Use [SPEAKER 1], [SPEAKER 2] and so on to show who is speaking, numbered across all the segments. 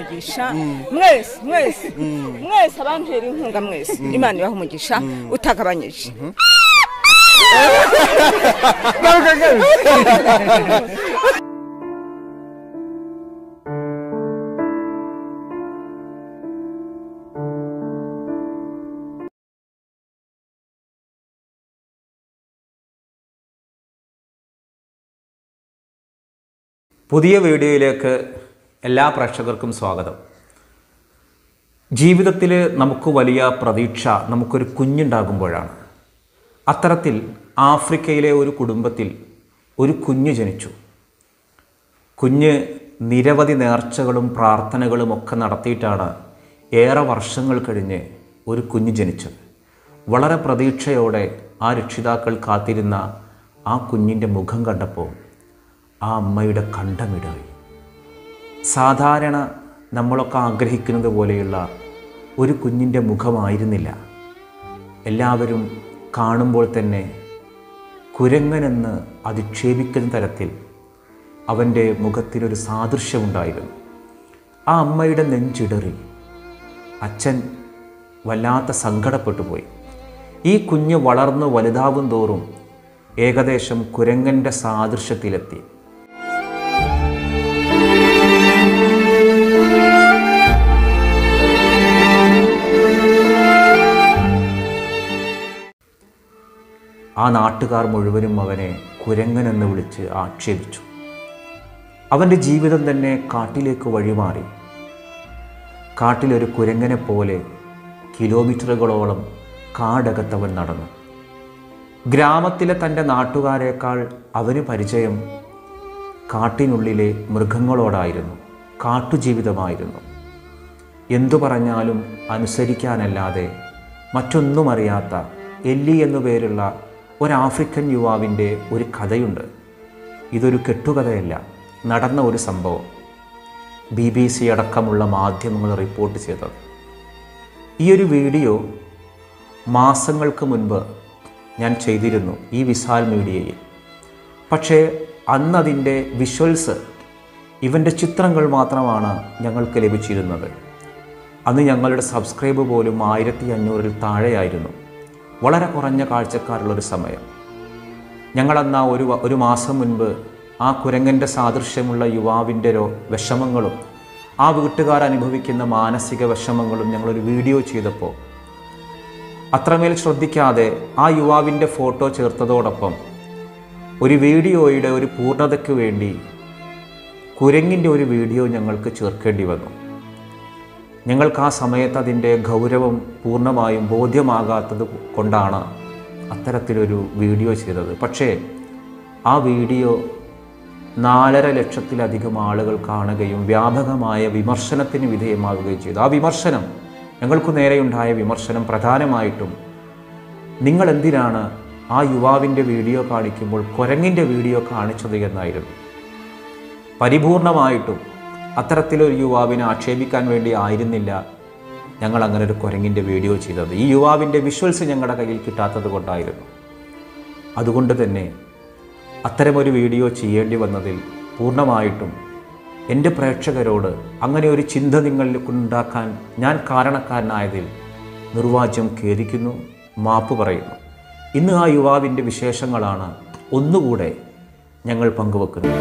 [SPEAKER 1] umugisha mwese mwese mwese abantera inkunga mwese imana ibaha umugisha utagabanyije
[SPEAKER 2] പുതിയ വീഡിയോയിലേക്ക് എല്ലാ പ്രേക്ഷകർക്കും സ്വാഗതം ജീവിതത്തിൽ നമുക്ക് വലിയ പ്രതീക്ഷ നമുക്കൊരു കുഞ്ഞുണ്ടാകുമ്പോഴാണ് അത്തരത്തിൽ ആഫ്രിക്കയിലെ ഒരു കുടുംബത്തിൽ ഒരു കുഞ്ഞ് ജനിച്ചു കുഞ്ഞ് നിരവധി നേർച്ചകളും പ്രാർത്ഥനകളും ഒക്കെ നടത്തിയിട്ടാണ് ഏറെ വർഷങ്ങൾ കഴിഞ്ഞ് ഒരു കുഞ്ഞ് ജനിച്ചത് വളരെ പ്രതീക്ഷയോടെ ആ രക്ഷിതാക്കൾ കാത്തിരുന്ന ആ കുഞ്ഞിൻ്റെ മുഖം കണ്ടപ്പോൾ ആ അമ്മയുടെ കണ്ടമിടായി സാധാരണ നമ്മളൊക്കെ ആഗ്രഹിക്കുന്നത് പോലെയുള്ള ഒരു കുഞ്ഞിൻ്റെ മുഖമായിരുന്നില്ല എല്ലാവരും കാണുമ്പോൾ തന്നെ കുരങ്ങനെന്ന് അധിക്ഷേപിക്കുന്ന തരത്തിൽ അവൻ്റെ മുഖത്തിനൊരു സാദൃശ്യമുണ്ടായിരുന്നു ആ അമ്മയുടെ നെഞ്ചിടറി അച്ഛൻ വല്ലാത്ത സങ്കടപ്പെട്ടു പോയി ഈ കുഞ്ഞ് വളർന്നു വലുതാവും തോറും ഏകദേശം കുരങ്ങൻ്റെ സാദൃശ്യത്തിലെത്തി ആ നാട്ടുകാർ മുഴുവനും അവനെ കുരങ്ങനെന്ന് വിളിച്ച് ആക്ഷേപിച്ചു അവൻ്റെ ജീവിതം തന്നെ കാട്ടിലേക്ക് വഴിമാറി കാട്ടിലൊരു കുരങ്ങനെ പോലെ കിലോമീറ്ററുകളോളം കാടകത്തവൻ നടന്നു ഗ്രാമത്തിലെ തൻ്റെ നാട്ടുകാരേക്കാൾ അവന് പരിചയം കാട്ടിനുള്ളിലെ മൃഗങ്ങളോടായിരുന്നു കാട്ടുജീവിതമായിരുന്നു എന്തു പറഞ്ഞാലും അനുസരിക്കാനല്ലാതെ മറ്റൊന്നും അറിയാത്ത എല്ലി എന്നു പേരുള്ള ഒരു ആഫ്രിക്കൻ യുവാവിൻ്റെ ഒരു കഥയുണ്ട് ഇതൊരു കെട്ടുകഥയല്ല നടന്ന ഒരു സംഭവം ബി ബി സി അടക്കമുള്ള മാധ്യമങ്ങൾ റിപ്പോർട്ട് ചെയ്തത് ഈ ഒരു വീഡിയോ മാസങ്ങൾക്ക് മുൻപ് ഞാൻ ചെയ്തിരുന്നു ഈ വിശാൽ മീഡിയയിൽ പക്ഷേ അന്നതിൻ്റെ വിഷ്വൽസ് ഇവൻ്റെ ചിത്രങ്ങൾ മാത്രമാണ് ഞങ്ങൾക്ക് ലഭിച്ചിരുന്നത് അന്ന് ഞങ്ങളുടെ സബ്സ്ക്രൈബ് പോലും ആയിരത്തി അഞ്ഞൂറിൽ താഴെയായിരുന്നു വളരെ കുറഞ്ഞ കാഴ്ചക്കാരുള്ളൊരു സമയം ഞങ്ങളന്ന് ആ ഒരു വ- ഒരു മാസം മുൻപ് ആ കുരങ്ങൻ്റെ സാദൃശ്യമുള്ള യുവാവിൻ്റെ രോ വിഷമങ്ങളും ആ വീട്ടുകാർ അനുഭവിക്കുന്ന മാനസിക വിഷമങ്ങളും ഞങ്ങളൊരു വീഡിയോ ചെയ്തപ്പോൾ അത്രമേൽ ശ്രദ്ധിക്കാതെ ആ യുവാവിൻ്റെ ഫോട്ടോ ചേർത്തതോടൊപ്പം ഒരു വീഡിയോയുടെ ഒരു പൂർണ്ണതയ്ക്ക് വേണ്ടി കുരങ്ങിൻ്റെ ഒരു വീഡിയോ ഞങ്ങൾക്ക് ചേർക്കേണ്ടി വന്നു ഞങ്ങൾക്ക് ആ സമയത്ത് അതിൻ്റെ ഗൗരവം പൂർണ്ണമായും ബോധ്യമാകാത്തത് കൊണ്ടാണ് അത്തരത്തിലൊരു വീഡിയോ ചെയ്തത് പക്ഷേ ആ വീഡിയോ നാലര ലക്ഷത്തിലധികം ആളുകൾ കാണുകയും വ്യാപകമായ വിമർശനത്തിന് വിധേയമാവുകയും ചെയ്തു ആ വിമർശനം ഞങ്ങൾക്ക് നേരെയുണ്ടായ വിമർശനം പ്രധാനമായിട്ടും നിങ്ങൾ എന്തിനാണ് ആ യുവാവിൻ്റെ വീഡിയോ കാണിക്കുമ്പോൾ കുരങ്ങിൻ്റെ വീഡിയോ കാണിച്ചത് എന്നായിരുന്നു പരിപൂർണമായിട്ടും അത്തരത്തിലൊരു യുവാവിനെ ആക്ഷേപിക്കാൻ വേണ്ടി ആയിരുന്നില്ല ഞങ്ങൾ അങ്ങനെ ഒരു കുരങ്ങിൻ്റെ വീഡിയോ ചെയ്തത് ഈ യുവാവിൻ്റെ വിഷ്വൽസ് ഞങ്ങളുടെ കയ്യിൽ കിട്ടാത്തത് കൊണ്ടായിരുന്നു അതുകൊണ്ട് തന്നെ അത്തരമൊരു വീഡിയോ ചെയ്യേണ്ടി വന്നതിൽ പൂർണ്ണമായിട്ടും എൻ്റെ പ്രേക്ഷകരോട് അങ്ങനെ ഒരു ചിന്ത നിങ്ങളിൽ ഉണ്ടാക്കാൻ ഞാൻ കാരണക്കാരനായതിൽ നിർവാജ്യം ഖേദിക്കുന്നു മാപ്പ് പറയുന്നു ഇന്ന് ആ യുവാവിൻ്റെ വിശേഷങ്ങളാണ് ഒന്നുകൂടെ ഞങ്ങൾ പങ്കുവെക്കുന്നത്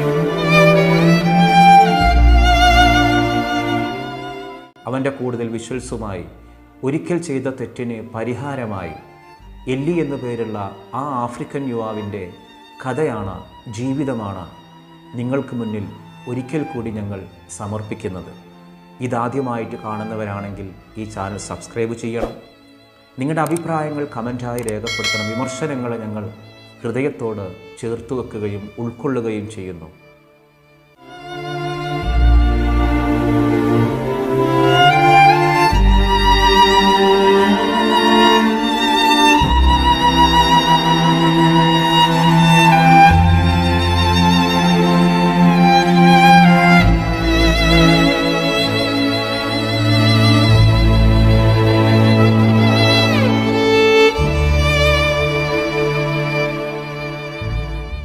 [SPEAKER 2] അവൻ്റെ കൂടുതൽ വിഷ്വൽസുമായി ഒരിക്കൽ ചെയ്ത തെറ്റിന് പരിഹാരമായി എല്ലി എന്നു പേരുള്ള ആ ആഫ്രിക്കൻ യുവാവിൻ്റെ കഥയാണ് ജീവിതമാണ് നിങ്ങൾക്ക് മുന്നിൽ ഒരിക്കൽ കൂടി ഞങ്ങൾ സമർപ്പിക്കുന്നത് ഇതാദ്യമായിട്ട് കാണുന്നവരാണെങ്കിൽ ഈ ചാനൽ സബ്സ്ക്രൈബ് ചെയ്യണം നിങ്ങളുടെ അഭിപ്രായങ്ങൾ കമൻറ്റായി രേഖപ്പെടുത്തണം വിമർശനങ്ങളെ ഞങ്ങൾ ഹൃദയത്തോട് ചേർത്ത് വെക്കുകയും ഉൾക്കൊള്ളുകയും ചെയ്യുന്നു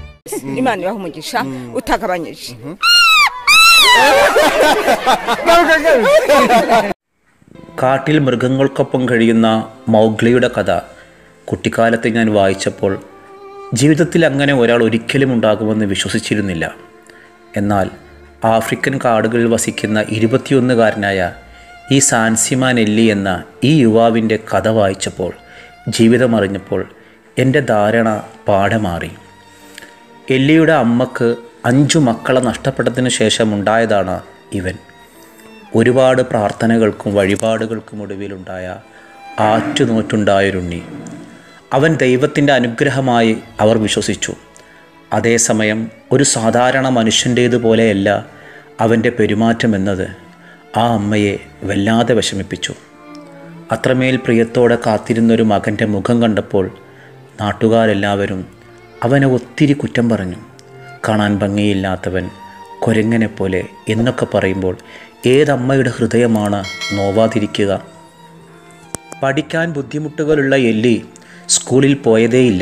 [SPEAKER 1] imana ibaha umugisha utagabanyije
[SPEAKER 2] കാട്ടിൽ മൃഗങ്ങൾക്കൊപ്പം കഴിയുന്ന മൗഗ്ലിയുടെ കഥ കുട്ടിക്കാലത്ത് ഞാൻ വായിച്ചപ്പോൾ ജീവിതത്തിൽ അങ്ങനെ ഒരാൾ ഒരിക്കലും ഉണ്ടാകുമെന്ന് വിശ്വസിച്ചിരുന്നില്ല എന്നാൽ ആഫ്രിക്കൻ കാടുകളിൽ വസിക്കുന്ന ഇരുപത്തിയൊന്നുകാരനായ ഈ സാൻസിമാൻ എല്ലി എന്ന ഈ യുവാവിൻ്റെ കഥ വായിച്ചപ്പോൾ ജീവിതം അറിഞ്ഞപ്പോൾ എൻ്റെ ധാരണ പാടെ മാറി എല്ലിയുടെ അമ്മക്ക് അഞ്ചു മക്കളെ നഷ്ടപ്പെട്ടതിന് ശേഷം ഉണ്ടായതാണ് ഇവൻ ഒരുപാട് പ്രാർത്ഥനകൾക്കും വഴിപാടുകൾക്കും ഒടുവിലുണ്ടായ ആറ്റുനോറ്റുണ്ടായൊരുണ്ണി അവൻ ദൈവത്തിൻ്റെ അനുഗ്രഹമായി അവർ വിശ്വസിച്ചു അതേസമയം ഒരു സാധാരണ മനുഷ്യൻ്റേതുപോലെയല്ല അവൻ്റെ പെരുമാറ്റം എന്നത് ആ അമ്മയെ വല്ലാതെ വിഷമിപ്പിച്ചു അത്രമേൽ പ്രിയത്തോടെ കാത്തിരുന്നൊരു മകൻ്റെ മുഖം കണ്ടപ്പോൾ നാട്ടുകാരെല്ലാവരും അവനെ ഒത്തിരി കുറ്റം പറഞ്ഞു കാണാൻ ഭംഗിയില്ലാത്തവൻ കൊരങ്ങനെ പോലെ എന്നൊക്കെ പറയുമ്പോൾ ഏതമ്മയുടെ ഹൃദയമാണ് നോവാതിരിക്കുക പഠിക്കാൻ ബുദ്ധിമുട്ടുകളുള്ള എല്ലി സ്കൂളിൽ പോയതേയില്ല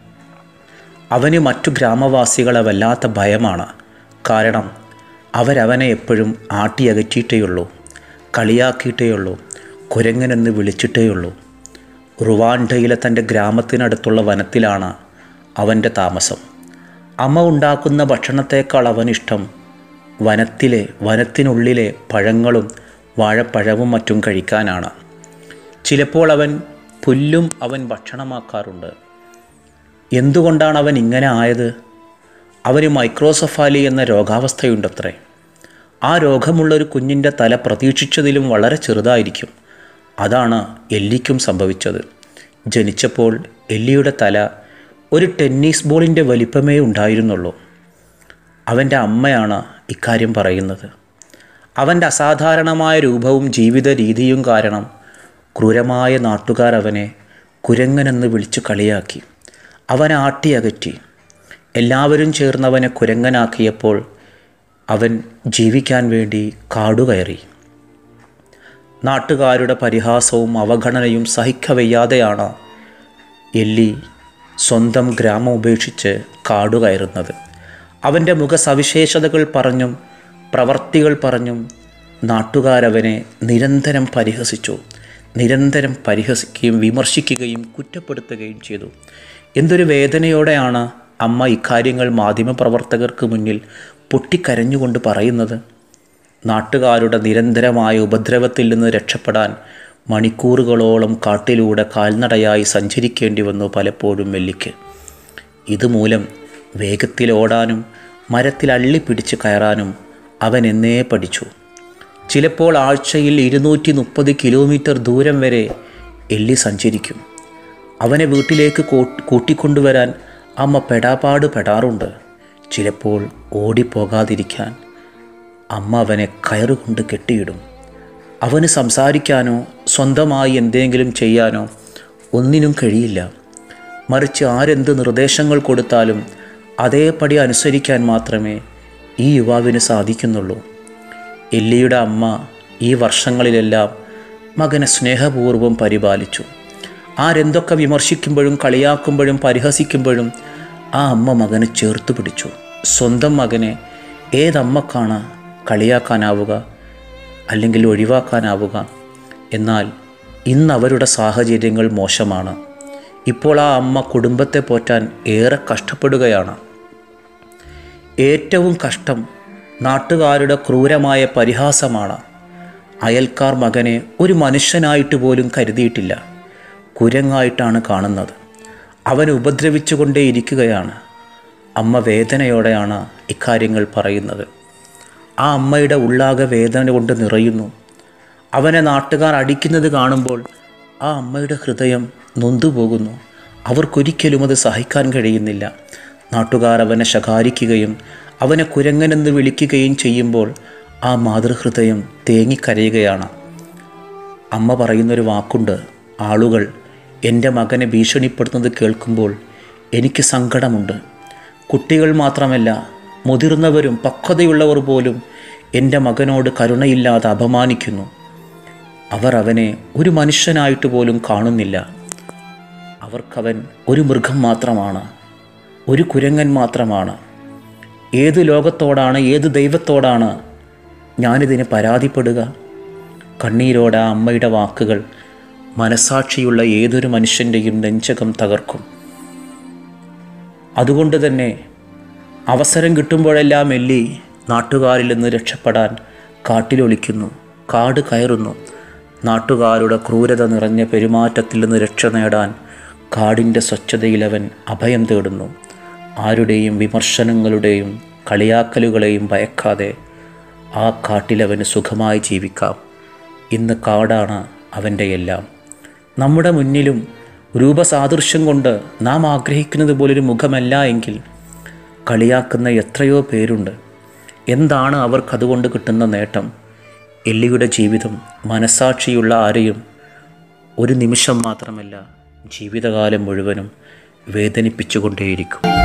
[SPEAKER 2] അവന് മറ്റു ഗ്രാമവാസികളെ വല്ലാത്ത ഭയമാണ് കാരണം അവരവനെ എപ്പോഴും ആട്ടിയകറ്റിയിട്ടേയുള്ളൂ കളിയാക്കിയിട്ടേയുള്ളൂ കുരങ്ങനെന്ന് വിളിച്ചിട്ടേയുള്ളൂ റുവാൻഡയിലെ തൻ്റെ ഗ്രാമത്തിനടുത്തുള്ള വനത്തിലാണ് അവൻ്റെ താമസം അമ്മ ഉണ്ടാക്കുന്ന ഭക്ഷണത്തേക്കാൾ അവനിഷ്ടം വനത്തിലെ വനത്തിനുള്ളിലെ പഴങ്ങളും വാഴപ്പഴവും മറ്റും കഴിക്കാനാണ് ചിലപ്പോൾ അവൻ പുല്ലും അവൻ ഭക്ഷണമാക്കാറുണ്ട് എന്തുകൊണ്ടാണ് അവൻ ഇങ്ങനെ ആയത് അവന് മൈക്രോസഫാലി എന്ന രോഗാവസ്ഥയുണ്ടത്രേ ആ രോഗമുള്ളൊരു കുഞ്ഞിൻ്റെ തല പ്രതീക്ഷിച്ചതിലും വളരെ ചെറുതായിരിക്കും അതാണ് എല്ലിക്കും സംഭവിച്ചത് ജനിച്ചപ്പോൾ എല്ലിയുടെ തല ഒരു ടെന്നീസ് ബോളിൻ്റെ വലിപ്പമേ ഉണ്ടായിരുന്നുള്ളൂ അവൻ്റെ അമ്മയാണ് ഇക്കാര്യം പറയുന്നത് അവൻ്റെ അസാധാരണമായ രൂപവും ജീവിത രീതിയും കാരണം ക്രൂരമായ നാട്ടുകാർ അവനെ കുരങ്ങനെന്ന് വിളിച്ചു കളിയാക്കി അവനെ ആട്ടിയകറ്റി എല്ലാവരും ചേർന്നവനെ കുരങ്ങനാക്കിയപ്പോൾ അവൻ ജീവിക്കാൻ വേണ്ടി കാടുകയറി നാട്ടുകാരുടെ പരിഹാസവും അവഗണനയും സഹിക്കവയ്യാതെയാണ് എല്ലി സ്വന്തം ഗ്രാമം ഉപേക്ഷിച്ച് കാടുകയറുന്നത് അവൻ്റെ മുഖസവിശേഷതകൾ പറഞ്ഞും പ്രവർത്തികൾ പറഞ്ഞും നാട്ടുകാരവനെ നിരന്തരം പരിഹസിച്ചു നിരന്തരം പരിഹസിക്കുകയും വിമർശിക്കുകയും കുറ്റപ്പെടുത്തുകയും ചെയ്തു എന്തൊരു വേദനയോടെയാണ് അമ്മ ഇക്കാര്യങ്ങൾ മാധ്യമപ്രവർത്തകർക്ക് മുന്നിൽ പൊട്ടിക്കരഞ്ഞുകൊണ്ട് പറയുന്നത് നാട്ടുകാരുടെ നിരന്തരമായ ഉപദ്രവത്തിൽ നിന്ന് രക്ഷപ്പെടാൻ മണിക്കൂറുകളോളം കാട്ടിലൂടെ കാൽനടയായി സഞ്ചരിക്കേണ്ടി വന്നു പലപ്പോഴും വെള്ളിക്ക് ഇതുമൂലം വേഗത്തിൽ ഓടാനും മരത്തിൽ അള്ളിപ്പിടിച്ച് കയറാനും അവൻ എന്നേ പഠിച്ചു ചിലപ്പോൾ ആഴ്ചയിൽ ഇരുന്നൂറ്റി മുപ്പത് കിലോമീറ്റർ ദൂരം വരെ എള്ളി സഞ്ചരിക്കും അവനെ വീട്ടിലേക്ക് കൂ- കൂട്ടിക്കൊണ്ടുവരാൻ അമ്മ പെടാപാട് പെടാറുണ്ട് ചിലപ്പോൾ ഓടിപ്പോകാതിരിക്കാൻ അമ്മ അവനെ കയറുകൊണ്ട് കെട്ടിയിടും അവന് സംസാരിക്കാനോ സ്വന്തമായി എന്തെങ്കിലും ചെയ്യാനോ ഒന്നിനും കഴിയില്ല മറിച്ച് ആരെന്ത് നിർദ്ദേശങ്ങൾ കൊടുത്താലും അതേപടി അനുസരിക്കാൻ മാത്രമേ ഈ യുവാവിന് സാധിക്കുന്നുള്ളൂ എല്ലിയുടെ അമ്മ ഈ വർഷങ്ങളിലെല്ലാം മകനെ സ്നേഹപൂർവ്വം പരിപാലിച്ചു ആരെന്തൊക്കെ വിമർശിക്കുമ്പോഴും കളിയാക്കുമ്പോഴും പരിഹസിക്കുമ്പോഴും ആ അമ്മ മകനെ ചേർത്ത് പിടിച്ചു സ്വന്തം മകനെ ഏതമ്മക്കാണ് കളിയാക്കാനാവുക അല്ലെങ്കിൽ ഒഴിവാക്കാനാവുക എന്നാൽ ഇന്ന് അവരുടെ സാഹചര്യങ്ങൾ മോശമാണ് ഇപ്പോൾ ആ അമ്മ കുടുംബത്തെ പോറ്റാൻ ഏറെ കഷ്ടപ്പെടുകയാണ് ഏറ്റവും കഷ്ടം നാട്ടുകാരുടെ ക്രൂരമായ പരിഹാസമാണ് അയൽക്കാർ മകനെ ഒരു മനുഷ്യനായിട്ട് പോലും കരുതിയിട്ടില്ല കുരങ്ങായിട്ടാണ് കാണുന്നത് അവൻ ഉപദ്രവിച്ചുകൊണ്ടേയിരിക്കുകയാണ് അമ്മ വേദനയോടെയാണ് ഇക്കാര്യങ്ങൾ പറയുന്നത് ആ അമ്മയുടെ ഉള്ളാകെ വേദന കൊണ്ട് നിറയുന്നു അവനെ നാട്ടുകാർ അടിക്കുന്നത് കാണുമ്പോൾ ആ അമ്മയുടെ ഹൃദയം നൊന്തുപോകുന്നു അവർക്കൊരിക്കലും അത് സഹിക്കാൻ കഴിയുന്നില്ല നാട്ടുകാർ അവനെ ശകാരിക്കുകയും അവനെ കുരങ്ങനെന്ന് വിളിക്കുകയും ചെയ്യുമ്പോൾ ആ മാതൃഹൃദയം തേങ്ങിക്കരയുകയാണ് അമ്മ പറയുന്നൊരു വാക്കുണ്ട് ആളുകൾ എൻ്റെ മകനെ ഭീഷണിപ്പെടുത്തുന്നത് കേൾക്കുമ്പോൾ എനിക്ക് സങ്കടമുണ്ട് കുട്ടികൾ മാത്രമല്ല മുതിർന്നവരും പക്വതയുള്ളവർ പോലും എൻ്റെ മകനോട് കരുണയില്ലാതെ അപമാനിക്കുന്നു അവർ അവനെ ഒരു മനുഷ്യനായിട്ട് പോലും കാണുന്നില്ല അവർക്കവൻ ഒരു മൃഗം മാത്രമാണ് ഒരു കുരങ്ങൻ മാത്രമാണ് ഏത് ലോകത്തോടാണ് ഏത് ദൈവത്തോടാണ് ഞാനിതിന് പരാതിപ്പെടുക കണ്ണീരോടെ ആ അമ്മയുടെ വാക്കുകൾ മനസാക്ഷിയുള്ള ഏതൊരു മനുഷ്യൻ്റെയും നെഞ്ചകം തകർക്കും അതുകൊണ്ട് തന്നെ അവസരം കിട്ടുമ്പോഴെല്ലാം എല്ലി നാട്ടുകാരിൽ നിന്ന് രക്ഷപ്പെടാൻ കാട്ടിലൊളിക്കുന്നു കാട് കയറുന്നു നാട്ടുകാരുടെ ക്രൂരത നിറഞ്ഞ പെരുമാറ്റത്തിൽ നിന്ന് രക്ഷ നേടാൻ കാടിൻ്റെ സ്വച്ഛതയിലവൻ അഭയം തേടുന്നു ആരുടെയും വിമർശനങ്ങളുടെയും കളിയാക്കലുകളെയും ഭയക്കാതെ ആ കാട്ടിലവന് സുഖമായി ജീവിക്കാം ഇന്ന് കാടാണ് അവൻ്റെ എല്ലാം നമ്മുടെ മുന്നിലും രൂപസാദൃശ്യം കൊണ്ട് നാം ആഗ്രഹിക്കുന്നത് പോലൊരു മുഖമല്ല എങ്കിൽ കളിയാക്കുന്ന എത്രയോ പേരുണ്ട് എന്താണ് അവർക്കതുകൊണ്ട് കിട്ടുന്ന നേട്ടം എല്ലിയുടെ ജീവിതം മനസാക്ഷിയുള്ള ആരെയും ഒരു നിമിഷം മാത്രമല്ല ജീവിതകാലം മുഴുവനും വേദനിപ്പിച്ചുകൊണ്ടേയിരിക്കും